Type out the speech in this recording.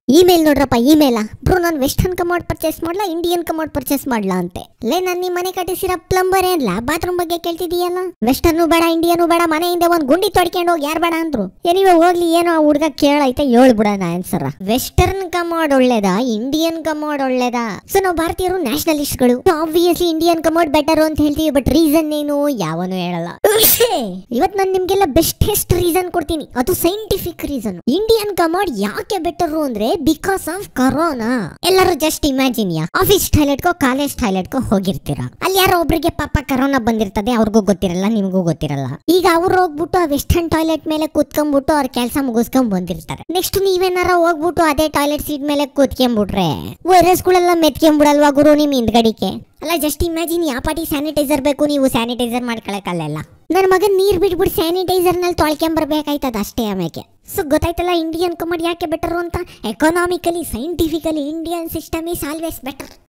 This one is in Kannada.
ಇಮೇಲ್ ನೋಡ್ರಪ್ಪ ಇಮೇಲ ಬ್ರೋ ನಾನು ವೆಸ್ಟರ್ನ್ ಕಮೋಡ್ ಪರ್ಚೇಸ್ ಮಾಡ್ಲಾ ಇಂಡಿಯನ್ ಕಮೋಡ್ ಪರ್ಚೇಸ್ ಮಾಡ್ಲಾ ಅಂತೆ ಲೇ ನಾನು ನಿಮ್ಮ ಮನೆ ಕಟ್ಟಿಸಿರೋ ಪ್ಲಂಬರ್ ಏನ್ಲ ಬಾತ್ರೂಮ್ ಬಗ್ಗೆ ಕೇಳ್ತಿದೀಯಲ್ಲ ವೆಸ್ಟರ್ನು ಬೇಡ ಇಂಡಿಯನು ಬೇಡ ಮನೆಯಿಂದ ಒಂದ್ ಗುಂಡಿ ತೊಡ್ಕೊಂಡು ಹೋಗಿ ಯಾರು ಬೇಡ ಅಂದ್ರು ಏನಿವೆ ಹೋಗ್ಲಿ ಏನೋ ಆ ಹುಡ್ಗ ಕೇಳೈತೆ ಹೇಳ್ಬಿಡೋಣ ಆನ್ಸರ್ ವೆಸ್ಟರ್ನ್ ಕಮೋಡ್ ಒಳ್ಳೇದಾ ಇಂಡಿಯನ್ ಕಮೋಡ್ ಒಳ್ಳೇದಾ ಸೊ ನಾವು ಭಾರತೀಯರು ನ್ಯಾಷನಲಿಸ್ಟ್ಗಳು ಆಬ್ವಿಯಸ್ಲಿ ಇಂಡಿಯನ್ ಕಮೋಡ್ ಬೆಟರ್ ಅಂತ ಹೇಳ್ತೀವಿ ಬಟ್ ರೀಸನ್ ಏನು ಯಾವನು ಹೇಳಲ್ಲ ಇವತ್ ನಾನು ನಿಮ್ಗೆಲ್ಲ ಬೆಸ್ಟೆಸ್ಟ್ ರೀಸನ್ ಕೊಡ್ತೀನಿ ಅದು ಸೈಂಟಿಫಿಕ್ ರೀಸನ್ ಇಂಡಿಯನ್ ಕಮೋಡ್ ಯಾಕೆ ಬೆಟರ್ ಅಂದ್ರೆ ಬಿಕಾಸ್ ಆಫ್ ಕರೋನಾ ಎಲ್ಲರೂ ಜಸ್ಟ್ ಇಮ್ಯಾಜಿನ್ ಯಾ ಆಫೀಸ್ ಟಾಯ್ಲೆಟ್ಗೋ ಕಾಲೇಜ್ ಟಾಯ್ಲೆಟ್ಗೋ ಹೋಗಿರ್ತೀರಾ ಅಲ್ಲಿ ಯಾರೋ ಒಬ್ರಿಗೆ ಪಾಪ ಕರೋನಾ ಬಂದಿರ್ತದೆ ಅವ್ರಿಗೂ ಗೊತ್ತಿರಲ್ಲ ನಿಮಗೂ ಗೊತ್ತಿರಲ್ಲ ಈಗ ಅವ್ರು ಹೋಗ್ಬಿಟ್ಟು ಆ ವೆಸ್ಟರ್ನ್ ಟಾಯ್ಲೆಟ್ ಮೇಲೆ ಕೂತ್ಕೊಂಡ್ಬಿಟ್ಟು ಅವ್ರ ಕೆಲಸ ಮುಗಿಸ್ಕೊಂಡ್ ಬಂದಿರ್ತಾರೆ ನೆಕ್ಸ್ಟ್ ನೀವೇನಾರ ಹೋಗ್ಬಿಟ್ಟು ಅದೇ ಟಾಯ್ಲೆಟ್ ಸೀಟ್ ಮೇಲೆ ಕೂತ್ಕೊಂಡ್ಬಿಟ್ರೆ ವೈರಸ್ಗಳೆಲ್ಲ ಮೆತ್ಕೊಂಡ್ಬಿಡಲ್ವಾ ಗುರು ನಿಮ್ ಹಿಂದ್ಗಡಿಕೆ ಅಲ್ಲ ಜಸ್ಟ್ ಇಮ್ಯಾಜಿನ್ ಯಾವ ಪಾಟಿ ಸ್ಯಾನಿಟೈಸರ್ ಬೇಕು ನೀವು ಸ್ಯಾನಿಟೈಸರ್ ಮಾಡ್ಕೊಳಕ್ಕಲ್ಲ ನನ್ನ ಮಗನ್ ನೀರ್ ಬಿಟ್ಬಿಟ್ಟು ಸ್ಯಾನಿಟೈಸರ್ ನಲ್ಲಿ ತೊಳ್ಕೊಂಬರ್ಬೇಕಾಯ್ತದ ಅಷ್ಟೇ ಆಮೇಲೆ ಸೊ ಗೊತ್ತಾಯ್ತಲ್ಲ ಇಂಡಿಯನ್ ಕಮಡ್ ಯಾಕೆ ಬೆಟರ್ ಅಂತ economically scientifically Indian system is always better